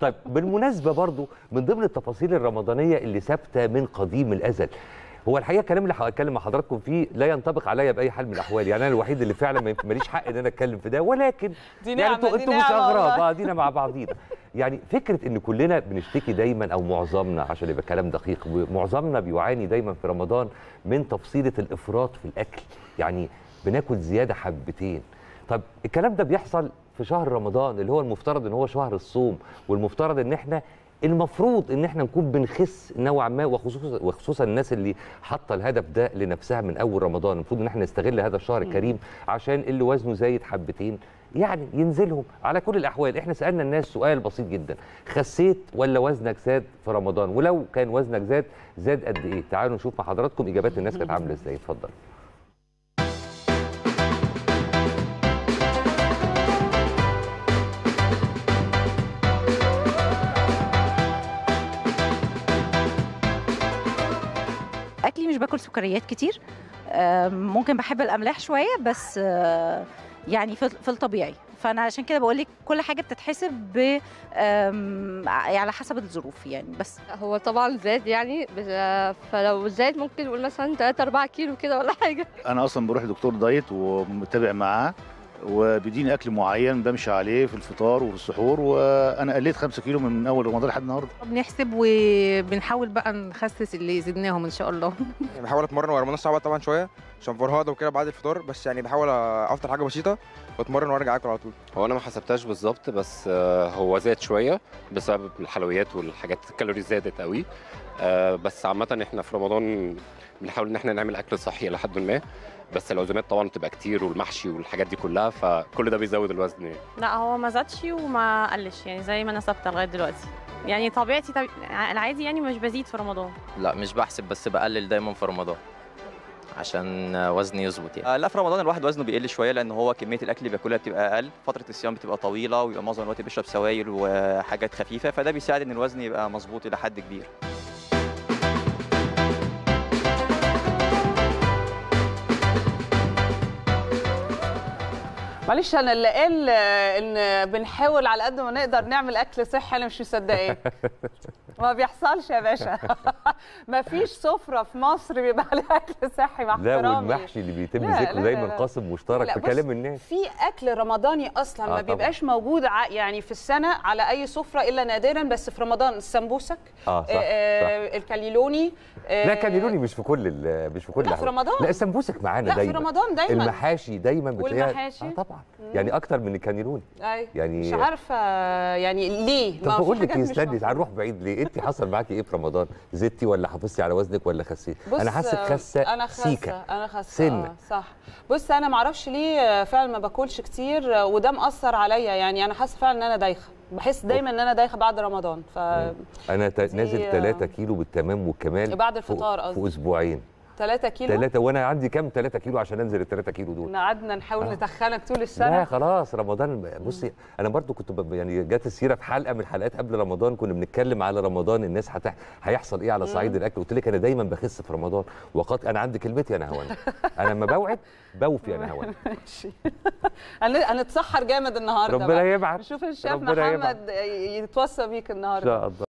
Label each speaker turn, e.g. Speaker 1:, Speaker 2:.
Speaker 1: طيب بالمناسبه برضو من ضمن التفاصيل الرمضانيه اللي ثابته من قديم الازل هو الحقيقه الكلام اللي هتكلم مع حضراتكم فيه لا ينطبق عليا باي حال من الاحوال يعني انا الوحيد اللي فعلا ما- ماليش حق ان انا اتكلم في ده ولكن
Speaker 2: دي
Speaker 1: يعني
Speaker 2: نعمة،
Speaker 1: انتوا
Speaker 2: دي
Speaker 1: انتوا مش
Speaker 2: نعمة
Speaker 1: اغراب
Speaker 2: والله.
Speaker 1: بعضينا مع بعضينا يعني فكره ان كلنا بنشتكي دايما او معظمنا عشان يبقى كلام دقيق معظمنا بيعاني دايما في رمضان من تفصيله الافراط في الاكل يعني بناكل زياده حبتين طب الكلام ده بيحصل في شهر رمضان اللي هو المفترض ان هو شهر الصوم والمفترض ان احنا المفروض ان احنا نكون بنخس نوعا ما وخصوصا وخصوصا الناس اللي حاطه الهدف ده لنفسها من اول رمضان المفروض ان احنا نستغل هذا الشهر الكريم عشان اللي وزنه زايد حبتين يعني ينزلهم على كل الاحوال احنا سالنا الناس سؤال بسيط جدا خسيت ولا وزنك زاد في رمضان ولو كان وزنك زاد زاد قد ايه تعالوا نشوف مع حضراتكم اجابات الناس كانت عامله ازاي اتفضل
Speaker 3: اكلي مش باكل سكريات كتير آم، ممكن بحب الاملاح شويه بس آه، يعني في في الطبيعي فانا عشان كده بقول لك كل حاجه بتتحسب ب آم، على حسب الظروف يعني بس
Speaker 4: هو طبعا زاد يعني بس- فلو زاد ممكن نقول مثلا 3 4 كيلو كده ولا حاجه
Speaker 5: انا اصلا بروح لدكتور دايت ومتابع معاه وبيديني اكل معين بمشي عليه في الفطار وفي السحور وانا قليت 5 كيلو من اول رمضان لحد النهارده
Speaker 6: بنحسب وبنحاول بقى نخسس اللي زدناهم ان شاء الله
Speaker 7: يعني بحاول اتمرن ورا رمضان صعبه طبعا شويه عشان فرهاده وكده بعد الفطار بس يعني بحاول افطر حاجه بسيطه واتمرن وارجع اكل على طول
Speaker 8: هو انا ما حسبتهاش بالظبط بس آه، هو زاد شويه بسبب الحلويات والحاجات الكالوريز زادت قوي آه، بس عامه احنا في رمضان بنحاول ان احنا نعمل اكل صحي الى حد ما بس العزومات طبعا بتبقى كتير والمحشي والحاجات دي كلها فكل ده بيزود الوزن يعني.
Speaker 9: لا هو ما زادش وما قلش يعني زي ما انا ثابته لغايه دلوقتي يعني طبيعتي طبي... العادي يعني مش بزيد في رمضان
Speaker 10: لا مش بحسب بس بقلل دايما في رمضان عشان وزني يظبط يعني
Speaker 11: آه، لا في رمضان الواحد وزنه بيقل شويه لان هو كميه الاكل اللي بياكلها بتبقى اقل فتره الصيام بتبقى طويله ويبقى معظم الوقت بيشرب سوائل وحاجات خفيفه فده بيساعد ان الوزن يبقى مظبوط الى حد كبير
Speaker 2: معلش انا اللي قال آه، ان بنحاول على قد ما نقدر نعمل اكل صحي انا مش مصدقاه ما بيحصلش يا باشا ما فيش سفره في مصر بيبقى عليها اكل صحي مع
Speaker 1: لا
Speaker 2: احترامي
Speaker 1: والمحشي اللي بيتم
Speaker 2: لا،
Speaker 1: ذكره
Speaker 2: لا،
Speaker 1: دايما
Speaker 2: لا.
Speaker 1: قاسم مشترك
Speaker 2: لا،
Speaker 1: في
Speaker 2: بص،
Speaker 1: كلام الناس
Speaker 2: في اكل رمضاني اصلا
Speaker 1: آه،
Speaker 2: ما
Speaker 1: طبعاً.
Speaker 2: بيبقاش موجود ع- يعني في السنه على اي سفره الا نادرا بس في رمضان السمبوسك
Speaker 1: اه صح, صح.
Speaker 2: آه الكاليلوني آه،
Speaker 1: لا كانيلوني مش في كل ال- مش في كل
Speaker 2: لا، في
Speaker 1: الأحوال.
Speaker 2: رمضان.
Speaker 1: لا السمبوسك معانا
Speaker 2: لا في
Speaker 1: دايما
Speaker 2: رمضان دايما
Speaker 1: المحاشي دايما بتلاقيها
Speaker 2: والمحاشي؟
Speaker 1: اه طبعا يعني اكتر من الكانيلوني
Speaker 2: أي.
Speaker 1: يعني
Speaker 2: مش عارفه يعني ليه
Speaker 1: طب
Speaker 2: ما في
Speaker 1: بقول لك
Speaker 2: حاجات
Speaker 1: ايه
Speaker 2: مش
Speaker 1: استني
Speaker 2: مفهومة.
Speaker 1: تعالي نروح بعيد ليه انت حصل معاكي ايه في رمضان زدتي ولا حافظتي على وزنك ولا خسيتي
Speaker 2: بص
Speaker 1: انا حاسك خاسه
Speaker 2: انا خاسه
Speaker 1: سيكه
Speaker 2: انا خاسه
Speaker 1: سنة.
Speaker 2: آه صح بص انا ما اعرفش ليه آه، فعلا ما باكلش كتير آه، وده مأثر عليا يعني انا حاسه فعلا ان انا دايخه بحس دايما ان انا دايخه بعد رمضان ف
Speaker 1: انا تا-
Speaker 2: دي-
Speaker 1: نازل 3 كيلو بالتمام والكمال
Speaker 2: بعد
Speaker 1: في-
Speaker 2: الفطار
Speaker 1: في
Speaker 2: قصدي.
Speaker 1: اسبوعين
Speaker 2: 3 كيلو
Speaker 1: ثلاثة وانا عندي كام 3 كيلو عشان انزل ال 3 كيلو دول
Speaker 2: إحنا قعدنا نحاول
Speaker 1: آه.
Speaker 2: نتخنك طول
Speaker 1: لا
Speaker 2: السنه
Speaker 1: خلاص رمضان بصي انا برضو كنت ب- يعني جت السيره في حلقه من الحلقات قبل رمضان كنا بنتكلم على رمضان الناس هتح... هيحصل ايه على صعيد الاكل قلت لك انا دايما بخس في رمضان وقد انا عندي كلمتي انا هوان انا لما بوعد بوفي انا هوان
Speaker 2: ماشي هن- هنتسحر جامد النهارده
Speaker 1: ربنا
Speaker 2: بقى.
Speaker 1: يبعت
Speaker 2: نشوف الشيف
Speaker 1: ربنا يبعت.
Speaker 2: محمد يتوصى بيك
Speaker 1: ان
Speaker 2: النهارده
Speaker 1: شاء الله